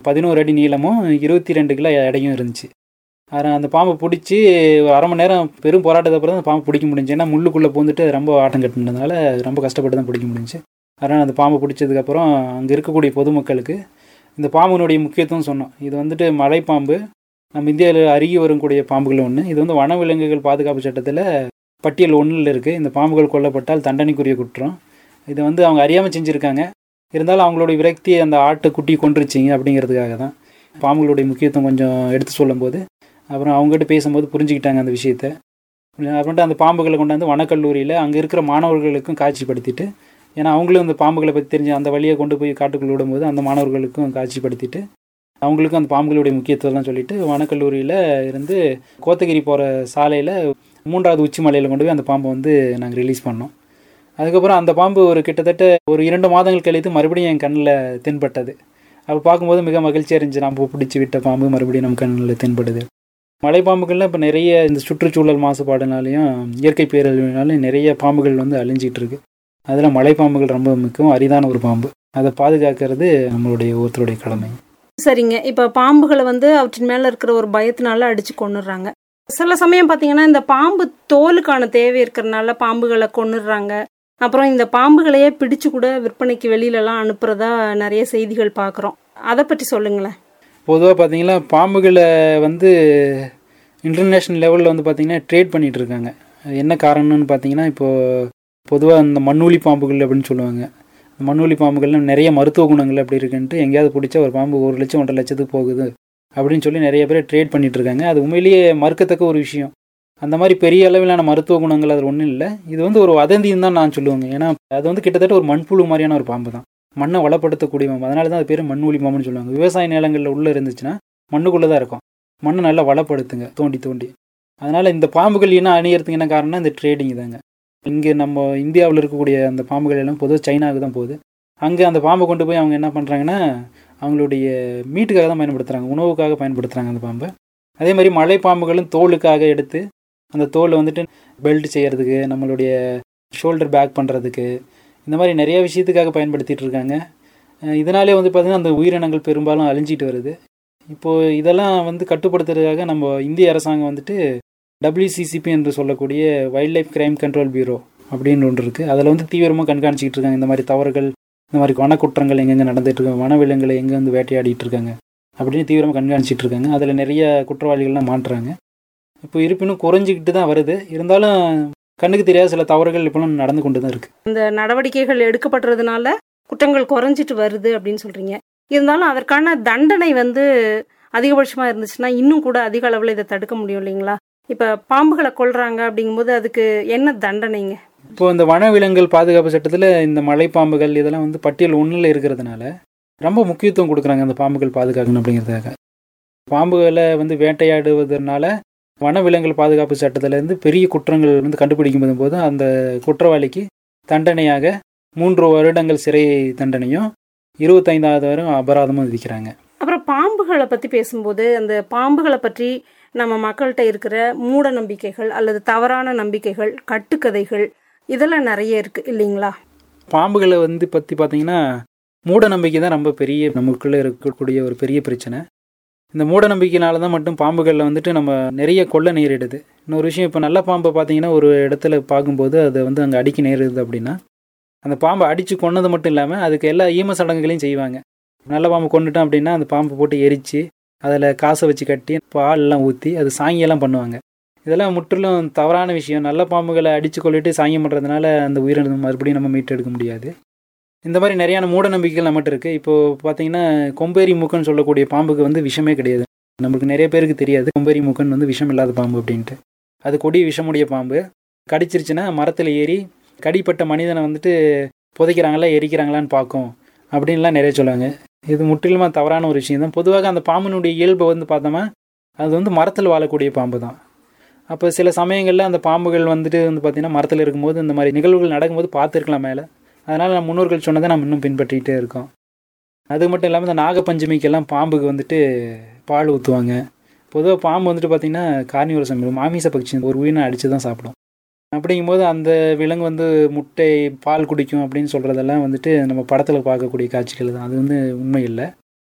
S3: பதினோரு அடி நீளமும் இருபத்தி ரெண்டு கிலோ எடையும் இருந்துச்சு அதனால் அந்த பாம்பை பிடிச்சி ஒரு அரை மணி நேரம் பெரும் போராட்டத்துக்கு அப்புறம் தான் அந்த பாம்பை பிடிக்க முடிஞ்சு ஏன்னா முள்ளுக்குள்ளே பூந்துட்டு ரொம்ப ஆட்டம் கட்டினதுனால ரொம்ப கஷ்டப்பட்டு தான் பிடிக்க முடிஞ்சு அதனால் அந்த பாம்பை பிடிச்சதுக்கப்புறம் அங்கே இருக்கக்கூடிய பொதுமக்களுக்கு இந்த பாம்பினுடைய முக்கியத்துவம் சொன்னோம் இது வந்துட்டு மலைப்பாம்பு நம்ம இந்தியாவில் அருகி வரக்கூடிய பாம்புகள் ஒன்று இது வந்து வனவிலங்குகள் பாதுகாப்பு சட்டத்தில் பட்டியல் ஒன்றில் இருக்குது இந்த பாம்புகள் கொல்லப்பட்டால் தண்டனைக்குரிய குற்றம் இதை வந்து அவங்க அறியாமல் செஞ்சுருக்காங்க இருந்தாலும் அவங்களுடைய விரக்தி அந்த ஆட்டு குட்டி கொன்றுச்சிங்க அப்படிங்கிறதுக்காக தான் பாம்புகளுடைய முக்கியத்துவம் கொஞ்சம் எடுத்து சொல்லும்போது அப்புறம் அவங்ககிட்ட பேசும்போது புரிஞ்சுக்கிட்டாங்க அந்த விஷயத்த அப்புறமேட்டு அந்த பாம்புகளை கொண்டாந்து வனக்கல்லூரியில் அங்கே இருக்கிற மாணவர்களுக்கும் காட்சிப்படுத்திட்டு ஏன்னா அவங்களும் அந்த பாம்புகளை பற்றி தெரிஞ்சு அந்த வழியை கொண்டு போய் காட்டுக்குள்ள விடும்போது அந்த மாணவர்களுக்கும் காட்சிப்படுத்திட்டு அவங்களுக்கும் அந்த பாம்புகளுடைய முக்கியத்துவம்லாம் சொல்லிட்டு வனக்கல்லூரியில் இருந்து கோத்தகிரி போகிற சாலையில் மூன்றாவது உச்சி மலையில் கொண்டு போய் அந்த பாம்பை வந்து நாங்கள் ரிலீஸ் பண்ணோம் அதுக்கப்புறம் அந்த பாம்பு ஒரு கிட்டத்தட்ட ஒரு இரண்டு மாதங்கள் கழித்து மறுபடியும் என் கண்ணில் தென்பட்டது அப்போ பார்க்கும்போது மிக மகிழ்ச்சியாக இருந்துச்சு நம்ம பிடிச்சி விட்ட பாம்பு மறுபடியும் நம்ம கண்ணில் தென்படுது மலைப்பாம்புகள்லாம் இப்போ நிறைய இந்த சுற்றுச்சூழல் மாசுபாடுனாலையும் இயற்கை பேரழிவுனாலையும் நிறைய பாம்புகள் வந்து அழிஞ்சிட்டு இருக்கு அதில் மலைப்பாம்புகள் ரொம்ப மிகவும் அரிதான ஒரு பாம்பு அதை பாதுகாக்கிறது நம்மளுடைய ஒருத்தருடைய கடமை
S1: சரிங்க இப்போ பாம்புகளை வந்து அவற்றின் மேலே இருக்கிற ஒரு பயத்தினால அடித்து கொண்டுடுறாங்க சில சமயம் பார்த்தீங்கன்னா இந்த பாம்பு தோலுக்கான தேவை இருக்கிறனால பாம்புகளை கொண்டுடுறாங்க அப்புறம் இந்த பாம்புகளையே பிடிச்சு கூட விற்பனைக்கு வெளியிலலாம் அனுப்புறதா நிறைய செய்திகள் பார்க்குறோம் அதை பற்றி சொல்லுங்களேன்
S3: பொதுவாக பார்த்தீங்கன்னா பாம்புகளை வந்து இன்டர்நேஷ்னல் லெவலில் வந்து பார்த்தீங்கன்னா ட்ரேட் பண்ணிகிட்டு இருக்காங்க அது என்ன காரணம்னு பார்த்தீங்கன்னா இப்போது பொதுவாக இந்த மண்ணூலி பாம்புகள் அப்படின்னு சொல்லுவாங்க மண்ணூலி பாம்புகள்லாம் நிறைய மருத்துவ குணங்கள் அப்படி இருக்குன்ட்டு எங்கேயாவது பிடிச்சா ஒரு பாம்பு ஒரு லட்சம் ஒன்றரை லட்சத்துக்கு போகுது அப்படின்னு சொல்லி நிறைய பேர் ட்ரேட் பண்ணிட்டு இருக்காங்க அது உண்மையிலேயே மறுக்கத்தக்க ஒரு விஷயம் அந்த மாதிரி பெரிய அளவிலான மருத்துவ குணங்கள் அது ஒன்றும் இல்லை இது வந்து ஒரு வதந்தின்னு தான் நான் சொல்லுவேங்க ஏன்னா அது வந்து கிட்டத்தட்ட ஒரு மண்புழு மாதிரியான ஒரு பாம்பு தான் மண்ணை வளப்படுத்தக்கூடிய பாம்பு அதனால தான் அது பேர் மண்ணுளி பாம்புன்னு சொல்லுவாங்க விவசாய நிலங்களில் உள்ளே இருந்துச்சுன்னா மண்ணுக்குள்ளே தான் இருக்கும் மண்ணை நல்லா வளப்படுத்துங்க தோண்டி தோண்டி அதனால் இந்த பாம்புகள் என்ன அணியறதுக்கு என்ன காரணம்னா இந்த ட்ரேடிங் தாங்க இங்கே நம்ம இந்தியாவில் இருக்கக்கூடிய அந்த பாம்புகள் எல்லாம் பொதுவாக சைனாவுக்கு தான் போகுது அங்கே அந்த பாம்பை கொண்டு போய் அவங்க என்ன பண்ணுறாங்கன்னா அவங்களுடைய மீட்டுக்காக தான் பயன்படுத்துகிறாங்க உணவுக்காக பயன்படுத்துகிறாங்க அந்த பாம்பை அதே மாதிரி மலை பாம்புகளும் தோலுக்காக எடுத்து அந்த தோலை வந்துட்டு பெல்ட் செய்கிறதுக்கு நம்மளுடைய ஷோல்டர் பேக் பண்ணுறதுக்கு இந்த மாதிரி நிறைய விஷயத்துக்காக பயன்படுத்திகிட்டு இருக்காங்க அஹ் இதனாலே வந்து பார்த்திங்கன்னா அந்த உயிரினங்கள் பெரும்பாலும் அழிஞ்சிட்டு வருது இப்போது இதெல்லாம் வந்து கட்டுப்படுத்துறதுக்காக நம்ம இந்திய அரசாங்கம் வந்துட்டு WCCP என்று சொல்லக்கூடிய wildlife crime control bureau அப்படின்னு ஒன்று இருக்குது அதில் வந்து தீவிரமாக கண்காணிச்சிக்கிட்டு இருக்காங்க இந்த மாதிரி தவறுகள் இந்த மாதிரி வனக்குற்றங்கள் எங்கெங்கே நடந்துட்டு இருக்காங்க வனவிலங்குகளை எங்கே வந்து வேட்டையாடிட்டு இருக்காங்க அப்படின்னு தீவிரமாக கண்காணிச்சிட்டு இருக்காங்க அதில் நிறைய குற்றவாளிகள்லாம் மாட்டுறாங்க இப்போ இருப்பினும் குறைஞ்சிக்கிட்டு தான் வருது இருந்தாலும் கண்ணுக்கு தெரியாத சில தவறுகள் இப்போலாம் நடந்து கொண்டு தான் இருக்குது
S1: இந்த நடவடிக்கைகள் எடுக்கப்படுறதுனால குற்றங்கள் குறைஞ்சிட்டு வருது அப்படின்னு சொல்றீங்க இருந்தாலும் அதற்கான தண்டனை வந்து அதிகபட்சமாக இருந்துச்சுன்னா இன்னும் கூட அதிக அளவில் இதை தடுக்க முடியும் இல்லைங்களா இப்போ பாம்புகளை கொல்றாங்க அப்படிங்கும்போது அதுக்கு என்ன தண்டனைங்க
S3: இப்போ இந்த வனவிலங்குகள் பாதுகாப்பு சட்டத்தில் இந்த மலைப்பாம்புகள் இதெல்லாம் வந்து பட்டியல் ஒன்றில் இருக்கிறதுனால ரொம்ப முக்கியத்துவம் கொடுக்குறாங்க அந்த பாம்புகள் பாதுகாக்கணும் அப்படிங்கிறதுக்காக பாம்புகளை வந்து வேட்டையாடுவதனால வனவிலங்குகள் பாதுகாப்பு சட்டத்திலேருந்து பெரிய குற்றங்கள் வந்து கண்டுபிடிக்கும் போது அந்த குற்றவாளிக்கு தண்டனையாக மூன்று வருடங்கள் சிறை தண்டனையும் இருபத்தைந்தாவது வரும் அபராதமும் விதிக்கிறாங்க
S1: அப்புறம் பாம்புகளை பற்றி பேசும்போது அந்த பாம்புகளை பற்றி நம்ம மக்கள்கிட்ட இருக்கிற மூட நம்பிக்கைகள் அல்லது தவறான நம்பிக்கைகள் கட்டுக்கதைகள் இதெல்லாம் நிறைய இருக்கு இல்லைங்களா
S3: பாம்புகளை வந்து பற்றி பார்த்தீங்கன்னா மூட நம்பிக்கை தான் ரொம்ப பெரிய நமக்குள்ளே இருக்கக்கூடிய ஒரு பெரிய பிரச்சனை இந்த மூட நம்பிக்கையினால தான் மட்டும் பாம்புகளில் வந்துட்டு நம்ம நிறைய கொள்ள நேரிடுது இன்னொரு விஷயம் இப்போ நல்ல பாம்பை பார்த்தீங்கன்னா ஒரு இடத்துல பார்க்கும்போது அதை வந்து அங்கே அடிக்க நேரிடுது அப்படின்னா அந்த பாம்பை அடித்து கொன்னது மட்டும் இல்லாமல் அதுக்கு எல்லா ஈம சடங்குகளையும் செய்வாங்க நல்ல பாம்பு கொண்டுட்டோம் அப்படின்னா அந்த பாம்பை போட்டு எரித்து அதில் காசை வச்சு கட்டி பால்லாம் ஊற்றி அது சாங்கியெல்லாம் பண்ணுவாங்க இதெல்லாம் முற்றிலும் தவறான விஷயம் நல்ல பாம்புகளை அடித்து கொள்ளிட்டு சாங்கியம் பண்ணுறதுனால அந்த உயிரினம் மறுபடியும் நம்ம மீட்டெடுக்க முடியாது இந்த மாதிரி நிறையான மூட நம்பிக்கைகள் நம்மகிட்ட இருக்குது இப்போது பார்த்தீங்கன்னா கொம்பேரி மூக்கன்னு சொல்லக்கூடிய பாம்புக்கு வந்து விஷமே கிடையாது நம்மளுக்கு நிறைய பேருக்கு தெரியாது கொம்பேரி மூக்கன் வந்து விஷம் இல்லாத பாம்பு அப்படின்ட்டு அது கொடி விஷமுடைய பாம்பு கடிச்சிருச்சுன்னா மரத்தில் ஏறி கடிப்பட்ட மனிதனை வந்துட்டு புதைக்கிறாங்களா எரிக்கிறாங்களான்னு பார்க்கும் அப்படின்லாம் நிறைய சொல்லுவாங்க இது முற்றிலுமாக தவறான ஒரு விஷயம் தான் பொதுவாக அந்த பாம்பினுடைய இயல்பை வந்து பார்த்தோமா அது வந்து மரத்தில் வாழக்கூடிய பாம்பு தான் அப்போ சில சமயங்களில் அந்த பாம்புகள் வந்துட்டு வந்து பார்த்திங்கன்னா மரத்தில் இருக்கும்போது இந்த மாதிரி நிகழ்வுகள் நடக்கும்போது பார்த்துருக்கலாம் மேலே அதனால் நம்ம முன்னோர்கள் சொன்னதை நம்ம இன்னும் பின்பற்றிக்கிட்டே இருக்கோம் அது மட்டும் இல்லாமல் இந்த நாகப்பஞ்சமிக்கெல்லாம் பாம்புக்கு வந்துட்டு பால் ஊற்றுவாங்க பொதுவாக பாம்பு வந்துட்டு பார்த்திங்கன்னா கார்னிவரஸ் மாமிச பட்சி ஒரு உயிரினை அடித்து தான் சாப்பிடும் அப்படிங்கும்போது அந்த விலங்கு வந்து முட்டை பால் குடிக்கும் அப்படின்னு சொல்கிறதெல்லாம் வந்துட்டு நம்ம படத்தில் பார்க்கக்கூடிய காட்சிகள் தான் அது வந்து உண்மை இல்லை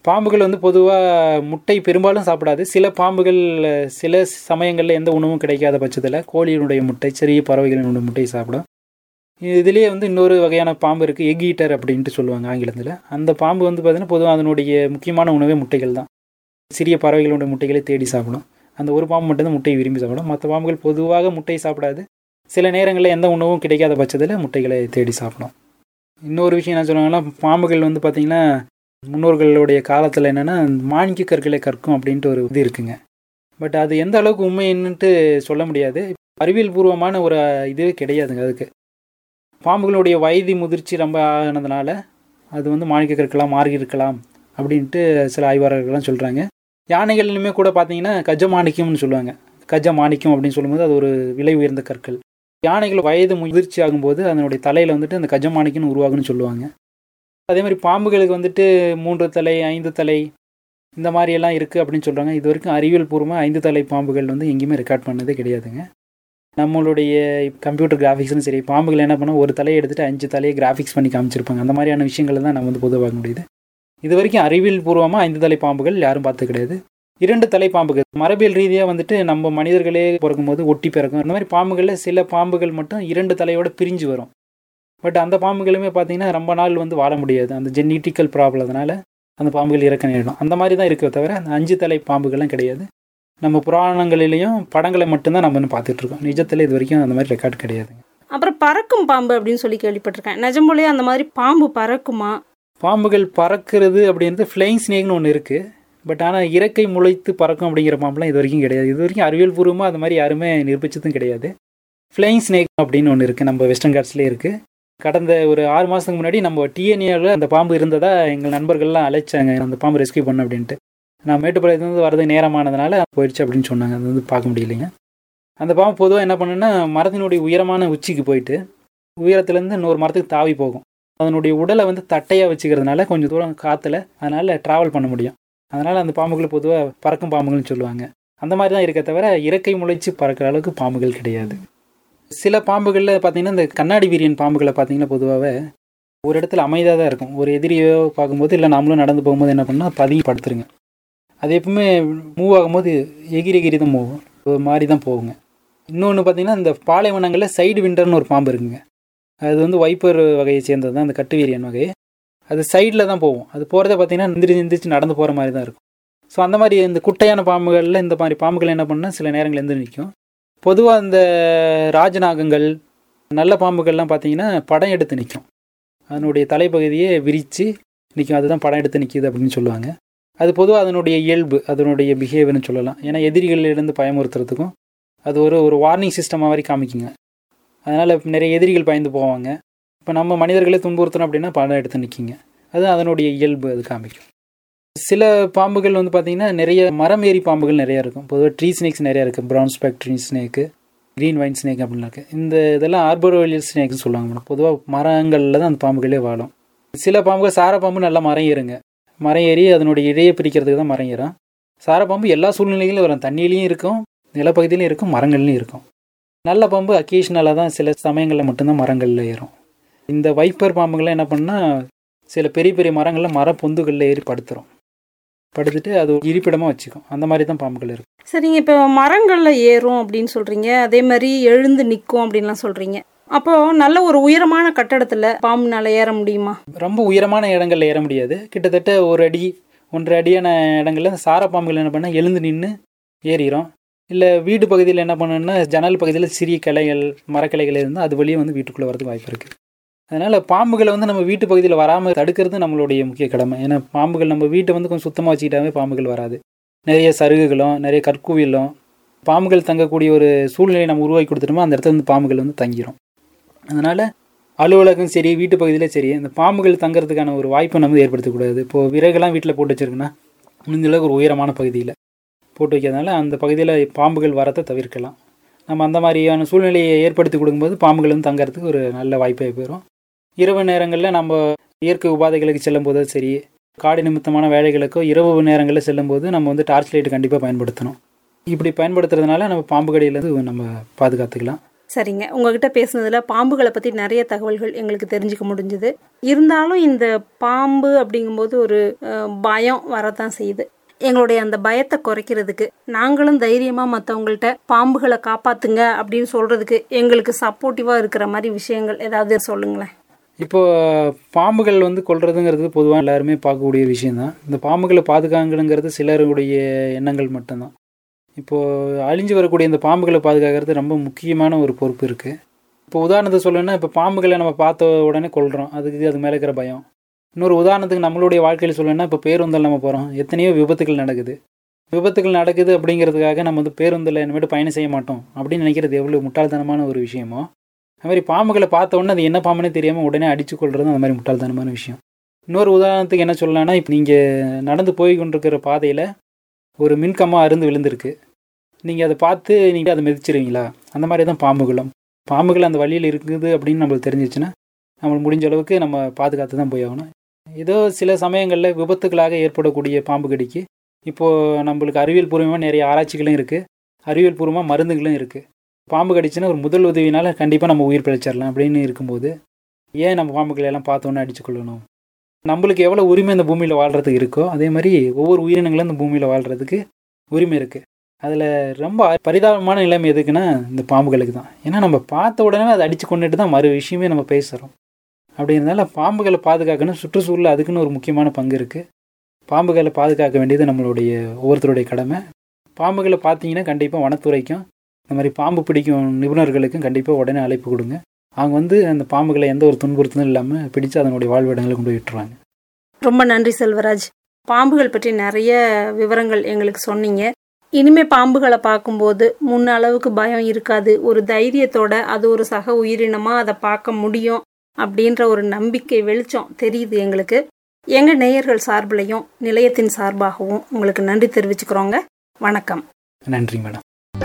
S3: பாம்புகள் வந்து பொதுவாக முட்டை பெரும்பாலும் சாப்பிடாது சில பாம்புகள் சில சமயங்களில் எந்த உணவும் கிடைக்காத பட்சத்தில் கோழியினுடைய முட்டை சிறிய பறவைகளினுடைய முட்டையை சாப்பிடும் இதுலேயே வந்து இன்னொரு வகையான பாம்பு இருக்குது எக் ஈட்டர் அப்படின்ட்டு சொல்லுவாங்க ஆங்கிலத்தில் அந்த பாம்பு வந்து பார்த்திங்கன்னா பொதுவாக அதனுடைய முக்கியமான உணவே முட்டைகள் தான் சிறிய பறவைகளுடைய முட்டைகளை தேடி சாப்பிடும் அந்த ஒரு பாம்பு மட்டும்தான் முட்டையை விரும்பி சாப்பிடும் மற்ற பாம்புகள் பொதுவாக முட்டையை சாப்பிடாது சில நேரங்களில் எந்த உணவும் கிடைக்காத பட்சத்தில் முட்டைகளை தேடி சாப்பிடும் இன்னொரு விஷயம் என்ன சொல்லுவாங்கன்னா பாம்புகள் வந்து பார்த்திங்கன்னா முன்னோர்களுடைய காலத்தில் என்னென்னா மாணிக்க கற்களை கற்கும் அப்படின்ட்டு ஒரு இது இருக்குங்க பட் அது எந்த அளவுக்கு உண்மைன்னுட்டு சொல்ல முடியாது அறிவியல் பூர்வமான ஒரு இதுவே கிடையாதுங்க அதுக்கு பாம்புகளுடைய வயது முதிர்ச்சி ரொம்ப ஆனதுனால அது வந்து மாணிக்க கற்களாக மாறி இருக்கலாம் அப்படின்ட்டு சில ஆய்வாளர்கள்லாம் சொல்கிறாங்க யானைகள்லையுமே கூட பார்த்தீங்கன்னா கஜ மாணிக்கம்னு சொல்லுவாங்க கஜ மாணிக்கம் அப்படின்னு சொல்லும்போது அது ஒரு விலை உயர்ந்த கற்கள் யானைகள் வயது முதிர்ச்சி ஆகும்போது அதனுடைய தலையில் வந்துட்டு அந்த கஜ மாணிக்கம்னு உருவாகுன்னு சொல்லுவாங்க அதே மாதிரி பாம்புகளுக்கு வந்துட்டு மூன்று தலை ஐந்து தலை இந்த மாதிரி எல்லாம் இருக்குது அப்படின்னு சொல்கிறாங்க இது வரைக்கும் அறிவியல் பூர்வமாக ஐந்து தலை பாம்புகள் வந்து எங்கேயுமே ரெக்கார்ட் பண்ணதே கிடையாதுங்க நம்மளுடைய கம்ப்யூட்டர் கிராஃபிக்ஸ்னு சரி பாம்புகள் என்ன பண்ணால் ஒரு தலையை எடுத்துகிட்டு அஞ்சு தலையை கிராஃபிக்ஸ் பண்ணி காமிச்சிருப்பாங்க அந்த மாதிரியான விஷயங்களை தான் நம்ம வந்து பொதுவாக பார்க்க முடியுது இது வரைக்கும் அறிவியல் பூர்வமாக ஐந்து தலை பாம்புகள் யாரும் பார்த்து கிடையாது இரண்டு தலை பாம்புகள் மரபியல் ரீதியாக வந்துட்டு நம்ம மனிதர்களே பிறக்கும்போது ஒட்டி பிறக்கும் இந்த மாதிரி பாம்புகளில் சில பாம்புகள் மட்டும் இரண்டு தலையோட பிரிஞ்சு வரும் பட் அந்த பாம்புகளுமே பார்த்தீங்கன்னா ரொம்ப நாள் வந்து வாழ முடியாது அந்த ஜெனட்டிக்கல் ப்ராப்ளத்தினால அந்த பாம்புகள் இறக்க நேரிடும் அந்த மாதிரி தான் இருக்கே தவிர அந்த அஞ்சு தலை பாம்புகள்லாம் கிடையாது நம்ம புராணங்களிலையும் படங்களை மட்டும்தான் நம்ம இன்னும் பார்த்துட்டு இருக்கோம் நிஜத்தில் இது வரைக்கும் அந்த மாதிரி ரெக்கார்ட் கிடையாதுங்க
S1: அப்புறம் பறக்கும் பாம்பு அப்படின்னு சொல்லி கேள்விப்பட்டிருக்கேன் நிஜம்போலயே அந்த மாதிரி பாம்பு பறக்குமா
S3: பாம்புகள் பறக்கிறது அப்படின்றது ஃப்ளைங் ஸ்னேக்னு ஒன்று இருக்குது பட் ஆனால் இறக்கை முளைத்து பறக்கும் அப்படிங்கிற பாம்புலாம் இது வரைக்கும் கிடையாது இது வரைக்கும் அறிவியல் பூர்வமாக அது மாதிரி யாருமே நிரூபிச்சதும் கிடையாது ஃப்ளைங் ஸ்னேக் அப்படின்னு ஒன்று இருக்குது நம்ம வெஸ்டர்ன் காட்ஸ்லேயே இருக்குது கடந்த ஒரு ஆறு மாதத்துக்கு முன்னாடி நம்ம டிஎன்ஏவில் அந்த பாம்பு இருந்ததா எங்கள் நண்பர்கள்லாம் அழைச்சாங்க அந்த பாம்பு ரெஸ்கியூ பண்ண அப்படின்ட்டு நான் மேட்டுப்பாளையத்துலேருந்து வரது நேரமானதுனால போயிடுச்சு அப்படின்னு சொன்னாங்க அது வந்து பார்க்க முடியலைங்க அந்த பாம்பு பொதுவாக என்ன பண்ணுன்னா மரத்தினுடைய உயரமான உச்சிக்கு போயிட்டு உயரத்துலேருந்து இன்னொரு மரத்துக்கு தாவி போகும் அதனுடைய உடலை வந்து தட்டையாக வச்சுக்கிறதுனால கொஞ்சம் தூரம் காற்றுல அதனால் ட்ராவல் பண்ண முடியும் அதனால் அந்த பாம்புகள் பொதுவாக பறக்கும் பாம்புகள்னு சொல்லுவாங்க அந்த மாதிரி தான் இருக்க தவிர இறக்கை முளைச்சி பறக்கிற அளவுக்கு பாம்புகள் கிடையாது சில பாம்புகளில் பார்த்தீங்கன்னா இந்த கண்ணாடி வீரியன் பாம்புகளை பார்த்தீங்கன்னா பொதுவாகவே ஒரு இடத்துல அமைதியாக தான் இருக்கும் ஒரு எதிரியோ பார்க்கும்போது இல்லை நம்மளும் நடந்து போகும்போது என்ன பண்ணால் பதுங்கி படுத்துருங்க அது எப்பவுமே மூவ் ஆகும்போது எகிரி எகிரி தான் மூவும் ஒரு மாதிரி தான் போகுங்க இன்னொன்று பார்த்தீங்கன்னா இந்த பாலைவனங்களில் சைடு விண்டர்னு ஒரு பாம்பு இருக்குங்க அது வந்து வைப்பர் வகையை சேர்ந்தது தான் அந்த கட்டுவீரியன் வகை அது சைடில் தான் போகும் அது போகிறத பார்த்தீங்கன்னா எந்திரிச்சு எந்திரிச்சு நடந்து போகிற மாதிரி தான் இருக்கும் ஸோ அந்த மாதிரி இந்த குட்டையான பாம்புகளில் இந்த மாதிரி பாம்புகள் என்ன பண்ணால் சில நேரங்கள் எந்திரி நிற்கும் பொதுவாக இந்த ராஜநாகங்கள் நல்ல பாம்புகள்லாம் பார்த்தீங்கன்னா படம் எடுத்து நிற்கும் அதனுடைய தலைப்பகுதியை விரித்து நிற்கும் அதுதான் படம் எடுத்து நிற்கிது அப்படின்னு சொல்லுவாங்க அது பொதுவாக அதனுடைய இயல்பு அதனுடைய பிஹேவியர்னு சொல்லலாம் ஏன்னா எதிரிகளிலிருந்து பயமுறுத்துறதுக்கும் அது ஒரு ஒரு வார்னிங் சிஸ்டமாக மாதிரி காமிக்குங்க அதனால் நிறைய எதிரிகள் பயந்து போவாங்க இப்போ நம்ம மனிதர்களை துன்புறுத்தணும் அப்படின்னா படம் எடுத்து நிற்கிங்க அது அதனுடைய இயல்பு அது காமிக்கும் சில பாம்புகள் வந்து பார்த்திங்கன்னா நிறைய மரம் ஏறி பாம்புகள் நிறையா இருக்கும் பொதுவாக ட்ரீ ஸ்னேக்ஸ் நிறையா இருக்குது brown speck tree snake green vine snake அப்படின்லாம் இருக்குது இந்த இதெல்லாம் ஆர்போரோலியல் ஸ்னேக்னு சொல்லுவாங்க மேடம் பொதுவாக மரங்களில் தான் அந்த பாம்புகளே வாழும் சில பாம்புகள் சார பாம்பு நல்லா மரம் ஏறுங்க மரம் ஏறி அதனுடைய இழையை பிரிக்கிறதுக்கு தான் மரம் ஏறும் சார பாம்பு எல்லா சூழ்நிலைகளும் வரும் தண்ணியிலையும் இருக்கும் நிலப்பகுதியிலையும் இருக்கும் மரங்கள்லையும் இருக்கும் நல்ல பாம்பு அக்கேஷனலாக தான் சில சமயங்களில் மட்டும்தான் மரங்களில் ஏறும் இந்த வைப்பர் பாம்புகள்லாம் என்ன பண்ணால் சில பெரிய பெரிய மரங்களில் மர பொந்துகளில் ஏறி படுத்துரும் படுத்துட்டு அது ஒரு இருப்பிடமாக வச்சுக்கும் அந்த மாதிரி தான் பாம்புகள் இருக்கும்
S1: சரிங்க இப்போ மரங்களில் ஏறும் அப்படின்னு சொல்கிறீங்க அதே மாதிரி எழுந்து நிற்கும் அப்படின்லாம் சொல்கிறீங்க அப்போ நல்ல ஒரு உயரமான கட்டடத்தில் பாம்புனால ஏற முடியுமா
S3: ரொம்ப உயரமான இடங்கள்ல ஏற முடியாது கிட்டத்தட்ட ஒரு அடி ஒன்றரை அடியான இடங்கள்ல இந்த சார பாம்புகள் என்ன பண்ணால் எழுந்து நின்று ஏறிடும் இல்லை வீடு பகுதியில் என்ன பண்ணணும்னா ஜன்னல் பகுதியில் சிறிய கிளைகள் மரக்கிளைகள் இருந்தால் அது வழியே வந்து வீட்டுக்குள்ளே வரதுக்கு வாய்ப்பு இருக்குது அதனால் பாம்புகளை வந்து நம்ம வீட்டு பகுதியில் வராமல் தடுக்கிறது நம்மளுடைய முக்கிய கடமை ஏன்னா பாம்புகள் நம்ம வீட்டை வந்து கொஞ்சம் சுத்தமாக வச்சுக்கிட்டாவே பாம்புகள் வராது நிறைய சருகுகளும் நிறைய கற்குவியலும் பாம்புகள் தங்கக்கூடிய ஒரு சூழ்நிலையை நம்ம உருவாக்கி கொடுத்துட்டோமோ அந்த இடத்துல வந்து பாம்புகள் வந்து தங்கிரும் அதனால் அலுவலகம் சரி வீட்டு பகுதியிலே சரி அந்த பாம்புகள் தங்குறதுக்கான ஒரு வாய்ப்பை நம்ம ஏற்படுத்தக்கூடாது இப்போது விறகுலாம் வீட்டில் போட்டு வச்சிருக்குன்னா முடிஞ்ச அளவுக்கு ஒரு உயரமான பகுதியில் போட்டு வைக்கிறதுனால அந்த பகுதியில் பாம்புகள் வரத்தை தவிர்க்கலாம் நம்ம அந்த மாதிரியான சூழ்நிலையை ஏற்படுத்தி கொடுக்கும்போது பாம்புகள் வந்து தங்கறதுக்கு ஒரு நல்ல வாய்ப்பாக போயிடும் இரவு நேரங்களில் நம்ம இயற்கை உபாதைகளுக்கு செல்லும்போது சரி காடு நிமித்தமான வேலைகளுக்கோ இரவு நேரங்களில் செல்லும்போது நம்ம வந்து டார்ச் லைட் கண்டிப்பாக பயன்படுத்தணும் இப்படி பயன்படுத்துறதுனால நம்ம பாம்பு கடியிலேருந்து நம்ம பாதுகாத்துக்கலாம்
S1: சரிங்க உங்ககிட்ட பேசுனதுல பாம்புகளை பத்தி நிறைய தகவல்கள் எங்களுக்கு தெரிஞ்சுக்க முடிஞ்சுது இருந்தாலும் இந்த பாம்பு அப்படிங்கும்போது ஒரு அஹ், பயம் வரத்தான் செய்யுது எங்களுடைய அந்த பயத்தை குறைக்கிறதுக்கு நாங்களும் தைரியமா மற்றவங்கள்ட்ட பாம்புகளை காப்பாத்துங்க அப்படின்னு சொல்றதுக்கு எங்களுக்கு சப்போர்ட்டிவா இருக்கிற மாதிரி விஷயங்கள் ஏதாவது சொல்லுங்களேன்
S3: இப்போ பாம்புகள் வந்து கொல்றதுங்கிறது பொதுவாக எல்லாருமே பார்க்கக்கூடிய விஷயம்தான் இந்த பாம்புகளை பாதுகாங்கணுங்கிறது சிலருடைய எண்ணங்கள் மட்டும்தான் இப்போது அழிஞ்சு வரக்கூடிய இந்த பாம்புகளை பாதுகாக்கிறது ரொம்ப முக்கியமான ஒரு பொறுப்பு இருக்குது இப்போ உதாரணத்தை சொல்லணும்னா இப்போ பாம்புகளை நம்ம பார்த்த உடனே கொல்றோம் அதுக்கு அது மேலே இருக்கிற பயம் இன்னொரு உதாரணத்துக்கு நம்மளுடைய வாழ்க்கையில் சொல்லணும்னா இப்போ பேருந்தில் நம்ம போகிறோம் எத்தனையோ விபத்துகள் நடக்குது விபத்துகள் நடக்குது அப்படிங்கிறதுக்காக நம்ம வந்து பேருந்தில் இனிமேட்டு பயணம் செய்ய மாட்டோம் அப்படின்னு நினைக்கிறது எவ்வளோ முட்டாள்தனமான ஒரு விஷயமோ அது மாதிரி பாம்புகளை பார்த்த உடனே அது என்ன பாம்புனே தெரியாமல் உடனே அடிச்சு கொள்றதும் அந்த மாதிரி முட்டாள்தனமான விஷயம் இன்னொரு உதாரணத்துக்கு என்ன சொல்லலாம்னா இப்போ நீங்கள் நடந்து போய் கொண்டிருக்கிற பாதையில் ஒரு மின்கம்பம் அருந்து விழுந்திருக்கு நீங்கள் அதை பார்த்து நீங்கள் அதை மிதிச்சிருவீங்களா அந்த மாதிரி தான் பாம்புகளும் பாம்புகள் அந்த வழியில் இருக்குது அப்படின்னு நம்மளுக்கு தெரிஞ்சிச்சுன்னா நம்மளுக்கு முடிஞ்ச அளவுக்கு நம்ம பாதுகாத்து தான் போய் ஆகணும் ஏதோ சில சமயங்களில் விபத்துகளாக ஏற்படக்கூடிய பாம்பு கடிக்கு இப்போது நம்மளுக்கு அறிவியல் பூர்வமாக நிறைய ஆராய்ச்சிகளும் இருக்குது அறிவியல் பூர்வமாக மருந்துகளும் இருக்குது பாம்பு கடிச்சுன்னா ஒரு முதல் உதவினால கண்டிப்பாக நம்ம உயிர் பிழைச்சிடலாம் அப்படின்னு இருக்கும்போது ஏன் நம்ம பாம்புகளை எல்லாம் பார்த்தோன்னே அடிச்சு கொள்ளணும் நம்மளுக்கு எவ்வளோ உரிமை இந்த பூமியில் வாழ்கிறதுக்கு இருக்கோ அதே மாதிரி ஒவ்வொரு உயிரினங்களும் இந்த பூமியில் வாழ்கிறதுக்கு உரிமை இருக்குது அதில் ரொம்ப பரிதாபமான நிலைமை எதுக்குன்னா இந்த பாம்புகளுக்கு தான் ஏன்னா நம்ம பார்த்த உடனே அதை அடித்து கொண்டுட்டு தான் மறு விஷயமே நம்ம பேசுகிறோம் அப்படின்றதால பாம்புகளை பாதுகாக்கணும் சுற்றுச்சூழல் அதுக்குன்னு ஒரு முக்கியமான பங்கு இருக்குது பாம்புகளை பாதுகாக்க வேண்டியது நம்மளுடைய ஒவ்வொருத்தருடைய கடமை பாம்புகளை பார்த்தீங்கன்னா கண்டிப்பாக வனத்துறைக்கும் இந்த மாதிரி பாம்பு பிடிக்கும் நிபுணர்களுக்கும் கண்டிப்பாக உடனே அழைப்பு கொடுங்க அவங்க வந்து அந்த பாம்புகளை எந்த ஒரு துன்புறுத்தலும் இல்லாமல் பிடிச்சு அதனுடைய வாழ்விடங்களை கொண்டு போய் விட்டுருவாங்க
S1: ரொம்ப நன்றி செல்வராஜ் பாம்புகள் பற்றி நிறைய விவரங்கள் எங்களுக்கு சொன்னீங்க இனிமே பாம்புகளை பார்க்கும்போது முன்ன அளவுக்கு பயம் இருக்காது ஒரு தைரியத்தோட அது ஒரு சக உயிரினமா அதை பார்க்க முடியும் அப்படின்ற ஒரு நம்பிக்கை வெளிச்சம் தெரியுது எங்களுக்கு எங்க நேயர்கள் சார்பிலையும் நிலையத்தின் சார்பாகவும் உங்களுக்கு நன்றி தெரிவிச்சுக்கிறோங்க வணக்கம்
S3: நன்றி மேடம்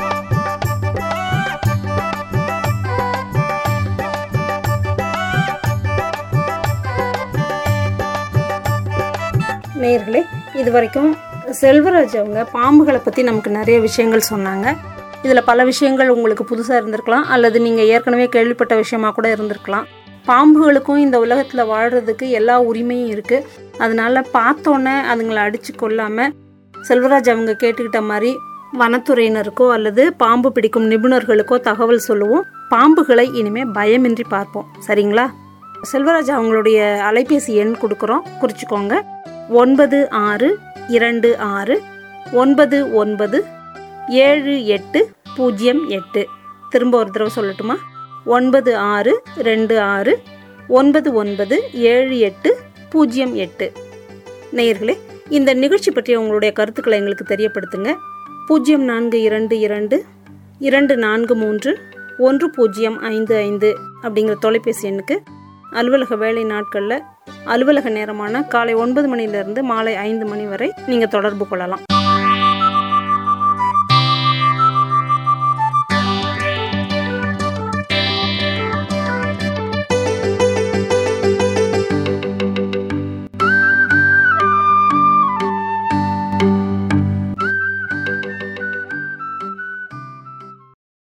S1: நேயர்களே இது வரைக்கும் செல்வராஜ் அவங்க பாம்புகளை பற்றி நமக்கு நிறைய விஷயங்கள் சொன்னாங்க இதில் பல விஷயங்கள் உங்களுக்கு புதுசாக இருந்திருக்கலாம் அல்லது நீங்கள் ஏற்கனவே கேள்விப்பட்ட விஷயமா கூட இருந்திருக்கலாம் பாம்புகளுக்கும் இந்த உலகத்தில் வாழ்கிறதுக்கு எல்லா உரிமையும் இருக்குது அதனால பார்த்தோன்னே அதுங்களை அடித்து கொள்ளாமல் செல்வராஜ் அவங்க கேட்டுக்கிட்ட மாதிரி வனத்துறையினருக்கோ அல்லது பாம்பு பிடிக்கும் நிபுணர்களுக்கோ தகவல் சொல்லுவோம் பாம்புகளை இனிமே பயமின்றி பார்ப்போம் சரிங்களா செல்வராஜ் அவங்களுடைய அலைபேசி எண் கொடுக்குறோம் குறிச்சிக்கோங்க ஒன்பது ஆறு இரண்டு ஆறு ஒன்பது ஒன்பது ஏழு எட்டு பூஜ்ஜியம் எட்டு திரும்ப ஒரு தடவை சொல்லட்டுமா ஒன்பது ஆறு ரெண்டு ஆறு ஒன்பது ஒன்பது ஏழு எட்டு பூஜ்ஜியம் எட்டு நேயர்களே இந்த நிகழ்ச்சி பற்றிய உங்களுடைய கருத்துக்களை எங்களுக்கு தெரியப்படுத்துங்க பூஜ்ஜியம் நான்கு இரண்டு இரண்டு இரண்டு நான்கு மூன்று ஒன்று பூஜ்ஜியம் ஐந்து ஐந்து அப்படிங்கிற தொலைபேசி எண்ணுக்கு அலுவலக வேலை நாட்களில் அலுவலக நேரமான காலை ஒன்பது மணிலிருந்து மாலை ஐந்து மணி வரை நீங்கள் தொடர்பு கொள்ளலாம்